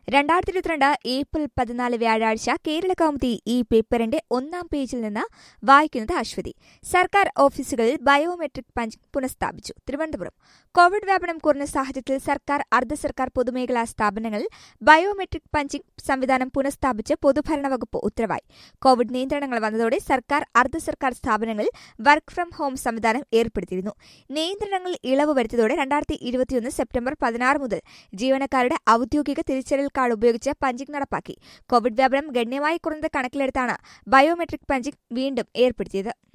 രണ്ടായിരത്തി ഇരുപത്തിരണ്ട് ഏപ്രിൽ പതിനാല് വ്യാഴാഴ്ച കേരള കൗമുദി ഈ പേപ്പറിന്റെ ഒന്നാം പേജിൽ നിന്ന് വായിക്കുന്നത് അശ്വതി സർക്കാർ ഓഫീസുകളിൽ ബയോമെട്രിക് പഞ്ച് പുനഃസ്ഥാപിച്ചു തിരുവനന്തപുരം കോവിഡ് വ്യാപനം കുറഞ്ഞ സാഹചര്യത്തിൽ സർക്കാർ അർദ്ധ സർക്കാർ പൊതുമേഖലാ സ്ഥാപനങ്ങളിൽ ബയോമെട്രിക് പഞ്ചിംഗ് സംവിധാനം പുനഃസ്ഥാപിച്ച് പൊതുഭരണ വകുപ്പ് ഉത്തരവായി കോവിഡ് നിയന്ത്രണങ്ങൾ വന്നതോടെ സർക്കാർ അർദ്ധ സർക്കാർ സ്ഥാപനങ്ങളിൽ വർക്ക് ഫ്രം ഹോം സംവിധാനം ഏർപ്പെടുത്തിയിരുന്നു നിയന്ത്രണങ്ങൾ ഇളവ് വരുത്തിയതോടെ രണ്ടായിരത്തി ഇരുപത്തിയൊന്ന് സെപ്റ്റംബർ പതിനാറ് മുതൽ ജീവനക്കാരുടെ ഔദ്യോഗിക തിരിച്ചറിയൽ കാർഡ് ഉപയോഗിച്ച് പഞ്ചിംഗ് നടപ്പാക്കി കോവിഡ് വ്യാപനം ഗണ്യമായി കുറഞ്ഞത് കണക്കിലെടുത്താണ് ബയോമെട്രിക് പഞ്ചിംഗ് വീണ്ടും ഏർപ്പെടുത്തിയത്